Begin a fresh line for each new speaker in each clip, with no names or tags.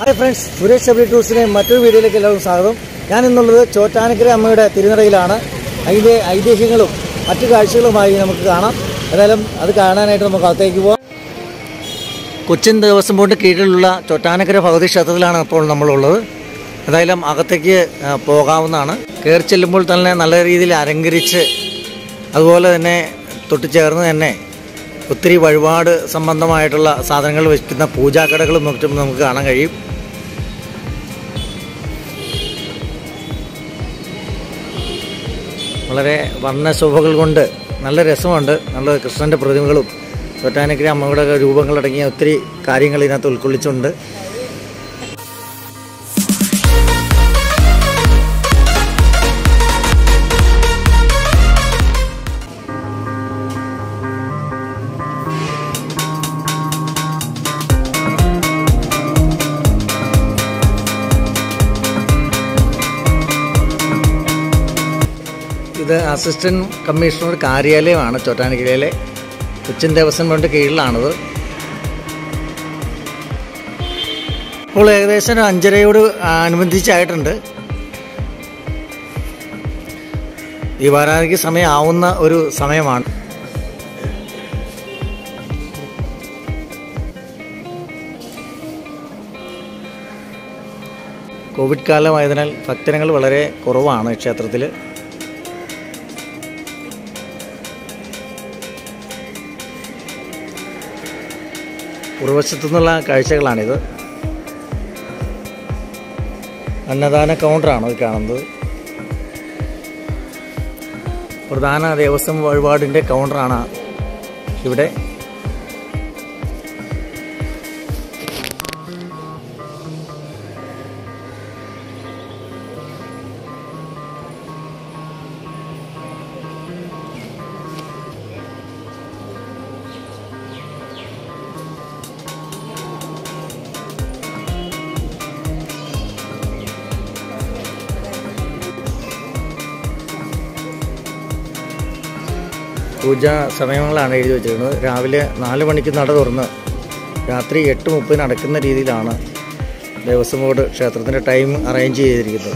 hi friends Suresh Shabari ടൂറിസ്റ്റിനെ മറ്റൊരു വീഡിയോയിലേക്ക് എല്ലാവർക്കും സ്വാഗതം ഞാൻ ഇന്നുള്ളത് ചോറ്റാനക്കര അമ്മയുടെ തിരുനടയിലാണ് അതിൻ്റെ ഐതിഹ്യങ്ങളും മറ്റു കാഴ്ചകളുമായി നമുക്ക് കാണാം ഏതായാലും അത് കാണാനായിട്ട് നമുക്ക് അകത്തേക്ക് പോകാം കൊച്ചിൻ ദേവസ്വം ബോർഡിന് കീഴിലുള്ള ചോറ്റാനക്കര ഭഗവതി ക്ഷേത്രത്തിലാണ് ഇപ്പോൾ നമ്മളുള്ളത് ഏതായാലും അകത്തേക്ക് ആ, പോകാവുന്നതാണ് കയറി ചെല്ലുമ്പോൾ തന്നെ നല്ല രീതിയിൽ അലങ്കരിച്ച് അതുപോലെ തന്നെ തൊട്ട് ചേർന്ന് തന്നെ ഒത്തിരി വഴിപാട് സംബന്ധമായിട്ടുള്ള സാധനങ്ങൾ വയ്ക്കുന്ന പൂജാക്കടകളും മറ്റും നമുക്ക് കാണാൻ കഴിയും വളരെ വർണ്ണശോഭകൾ കൊണ്ട് നല്ല രസമുണ്ട് നല്ല കൃഷ്ണൻ്റെ പ്രതിമകളും തൊട്ടാനക്കരി അമ്മയുടെ രൂപങ്ങളടങ്ങിയ ഒത്തിരി കാര്യങ്ങൾ ഇതിനകത്ത് ഉൾക്കൊള്ളിച്ചുണ്ട് ഇത് അസിസ്റ്റന്റ് കമ്മീഷണർ കാര്യാലയമാണ് ചോറ്റാനക്കരയിലെ കൊച്ചിൻ ദേവസ്വം ബോർഡിൻ്റെ കീഴിലാണിത് ഇപ്പോൾ ഏകദേശം ഒരു അഞ്ചരയോട് അനുബന്ധിച്ചായിട്ടുണ്ട് ഈ വാരാതിക്ക് സമയം ആവുന്ന ഒരു സമയമാണ് കോവിഡ് കാലമായതിനാൽ ഭക്തജനങ്ങൾ വളരെ കുറവാണ് ക്ഷേത്രത്തിൽ പുറവശത്തു നിന്നുള്ള കാഴ്ചകളാണിത് അന്നദാന കൗണ്ടറാണ് ഇത് കാണുന്നത് പ്രധാന ദേവസ്വം വഴിപാടിൻ്റെ കൗണ്ടറാണ് ഇവിടെ പൂജാ സമയങ്ങളാണ് എഴുതി വെച്ചിരിക്കുന്നത് രാവിലെ നാല് മണിക്ക് നട തുറന്ന് രാത്രി എട്ട് മുപ്പതിന് അടക്കുന്ന രീതിയിലാണ് ദേവസ്വം ബോർഡ് ക്ഷേത്രത്തിൻ്റെ ടൈം അറേഞ്ച് ചെയ്തിരിക്കുന്നത്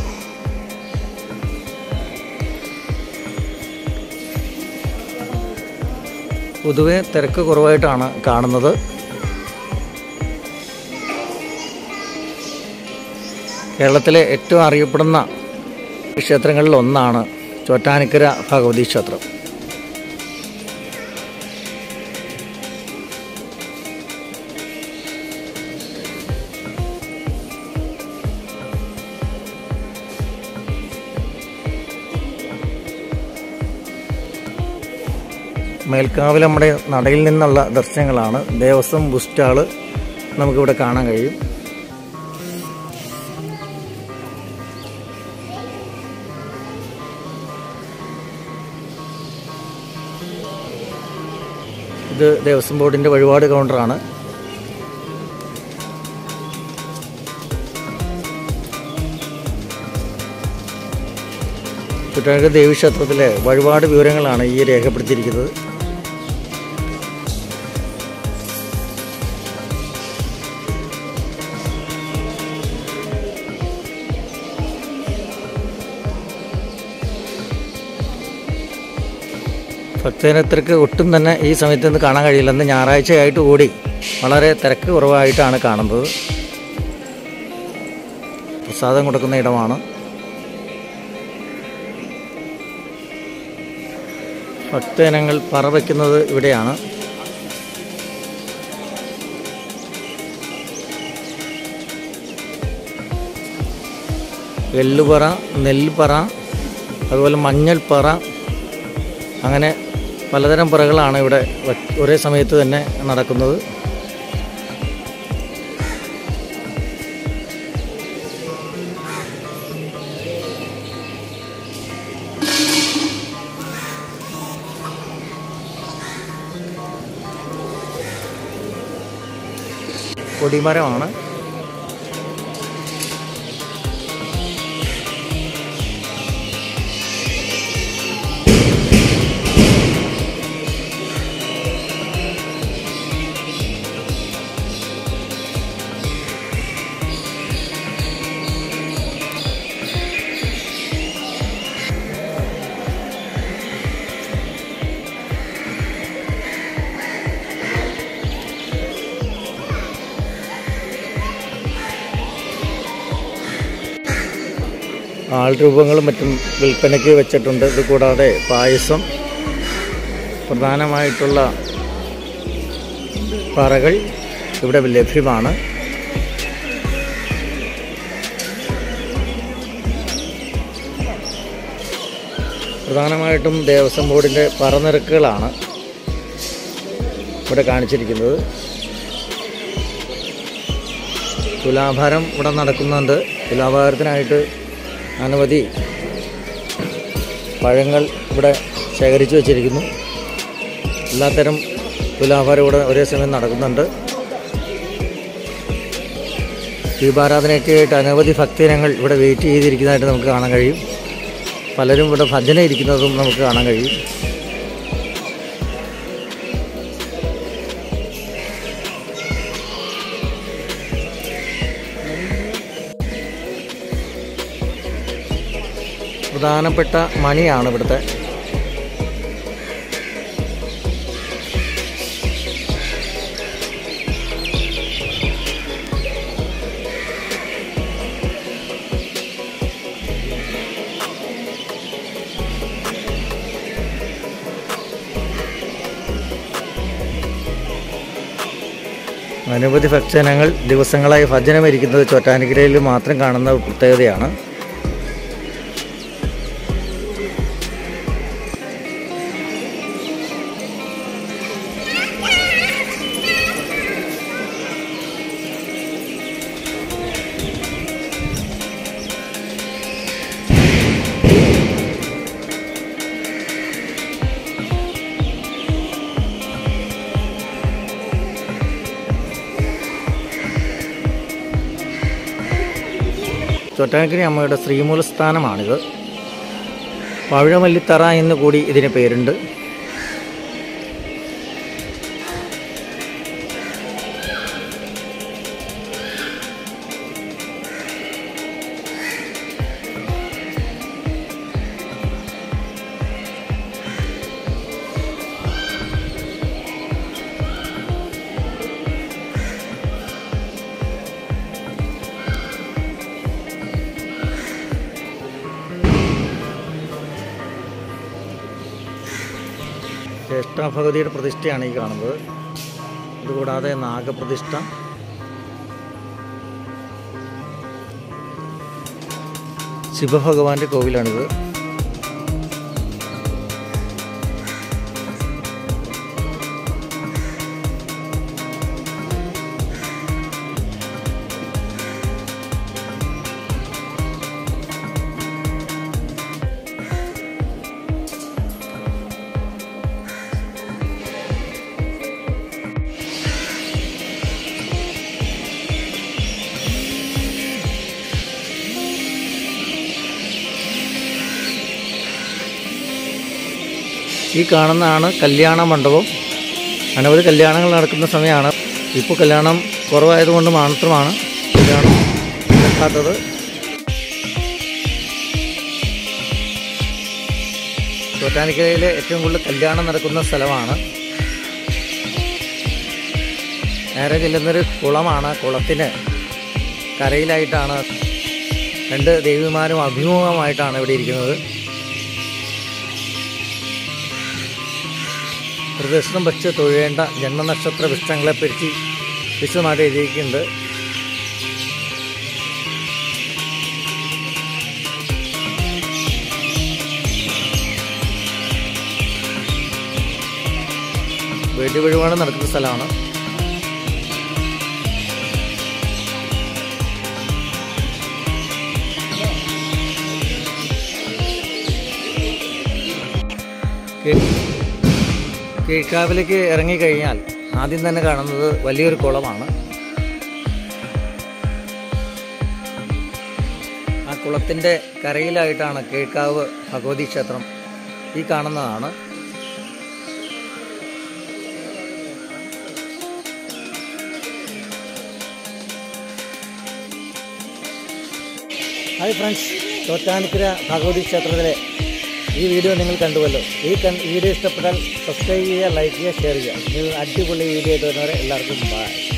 പൊതുവെ തിരക്ക് കുറവായിട്ടാണ് കാണുന്നത് കേരളത്തിലെ ഏറ്റവും അറിയപ്പെടുന്ന ക്ഷേത്രങ്ങളിൽ ഒന്നാണ് ചോറ്റാനിക്കര ഭഗവതി ക്ഷേത്രം മേൽക്കാവിൽ നമ്മുടെ നടയിൽ നിന്നുള്ള ദർശനങ്ങളാണ് ദേവസ്വം ബുസ്റ്റാള് നമുക്കിവിടെ കാണാൻ കഴിയും ഇത് ദേവസ്വം ബോർഡിൻ്റെ വഴിപാട് കൗണ്ടറാണ് കുട്ടനാട് ദേവീക്ഷേത്രത്തിലെ വഴിപാട് വിവരങ്ങളാണ് ഈ രേഖപ്പെടുത്തിയിരിക്കുന്നത് ഭക്തജനത്തിരക്ക് ഒട്ടും തന്നെ ഈ സമയത്ത് നിന്ന് കാണാൻ കഴിയില്ല ഇന്ന് ഞായറാഴ്ചയായിട്ട് കൂടി വളരെ തിരക്ക് കുറവായിട്ടാണ് കാണുന്നത് പ്രസാദം കൊടുക്കുന്ന ഇടമാണ് ഭക്തജനങ്ങൾ പറ വയ്ക്കുന്നത് ഇവിടെയാണ് എള്ളുപറ നെൽപ്പറ അതുപോലെ മഞ്ഞൾപ്പറ അങ്ങനെ പലതരം പറകളാണ് ഇവിടെ വ- ഒരേ സമയത്ത് തന്നെ നടക്കുന്നത് കൊടിമരമാണ് ആൾരൂപങ്ങളും മറ്റും വിൽപ്പനയ്ക്ക് വെച്ചിട്ടുണ്ട് ഇത് കൂടാതെ പായസം പ്രധാനമായിട്ടുള്ള പറകൾ ഇവിടെ ലഭ്യമാണ് പ്രധാനമായിട്ടും ദേവസ്വം ബോർഡിൻ്റെ പറനിരക്കുകളാണ് ഇവിടെ കാണിച്ചിരിക്കുന്നത് തുലാഭാരം ഇവിടെ നടക്കുന്നുണ്ട് തുലാഭാരത്തിനായിട്ട് അനവധി പഴങ്ങൾ ഇവിടെ ശേഖരിച്ചു വച്ചിരിക്കുന്നു എല്ലാത്തരം തുലാഭാരം ഇവിടെ ഒരേ സമയം നടക്കുന്നുണ്ട് ദീപാരാധനയൊക്കെ ആയിട്ട് അനവധി ഭക്തജനങ്ങൾ ഇവിടെ വെയിറ്റ് ചെയ്തിരിക്കുന്നതായിട്ട് നമുക്ക് കാണാൻ കഴിയും പലരും ഇവിടെ ഭജന ഇരിക്കുന്നതും നമുക്ക് കാണാൻ കഴിയും പ്രധാനപ്പെട്ട മണിയാണ് ഇവിടുത്തെ അനവധി ഭക്തജനങ്ങൾ ദിവസങ്ങളായി ഭജനം ഇരിക്കുന്നത് ചോറ്റാനിക്കരയിൽ മാത്രം കാണുന്ന പ്രത്യേകതയാണ് ചോറ്റാനിക്കരി അമ്മയുടെ ശ്രീമൂലസ്ഥാനമാണിത് പവിഴമല്ലിത്തറ എന്ന് കൂടി ഇതിന് പേരുണ്ട് ജ്യേഷ്ഠ ഭഗവതിയുടെ പ്രതിഷ്ഠയാണ് ഈ കാണുന്നത് ഇതുകൂടാതെ നാഗപ്രതിഷ്ഠ ശിവഭഗവാന്റെ കോവിലാണിത് ഈ കാണുന്നതാണ് കല്യാണ മണ്ഡപം അനവധി കല്യാണങ്ങൾ നടക്കുന്ന സമയമാണ് ഇപ്പോൾ കല്യാണം കുറവായതുകൊണ്ട് മാത്രമാണ് കല്യാണം നടക്കാത്തത് ചോറ്റാനിക്കരയിലെ ഏറ്റവും കൂടുതൽ കല്യാണം നടക്കുന്ന സ്ഥലമാണ് നേരെ ചെല്ലുന്നൊരു കുളമാണ് കുളത്തിന് കരയിലായിട്ടാണ് രണ്ട് ദേവിമാരും അഭിമുഖമായിട്ടാണ് ഇവിടെ ഇരിക്കുന്നത് പ്രദക്ഷിണം വെച്ച് തൊഴേണ്ട ജന്മനക്ഷത്ര വിഷ്ടങ്ങളെപ്പറ്റി വിശദമായിട്ട് എഴുതിയിട്ടുണ്ട് വേണ്ടി വഴിപാട് നടക്കുന്ന സ്ഥലമാണ് കീഴ്ക്കാവിലേക്ക് ഇറങ്ങിക്കഴിഞ്ഞാൽ ആദ്യം തന്നെ കാണുന്നത് വലിയൊരു കുളമാണ് ആ കുളത്തിൻ്റെ കരയിലായിട്ടാണ് കീഴ്ക്കാവ് ഭഗവതി ക്ഷേത്രം ഈ കാണുന്നതാണ് ഹായ് ഫ്രണ്ട്സ് ചോറ്റാനിക്കര ഭഗവതി ക്ഷേത്രത്തിലെ ഈ വീഡിയോ നിങ്ങൾ കണ്ടുവല്ലോ ഈ കൺ വീഡിയോ ഇഷ്ടപ്പെട്ടാൽ സബ്സ്ക്രൈബ് ചെയ്യുക ലൈക്ക് ചെയ്യുക ഷെയർ ചെയ്യുക ഇത് അടിപൊളി വീഡിയോ ആയിട്ട് വരുന്നവരെ എല്ലാവർക്കും ബൈ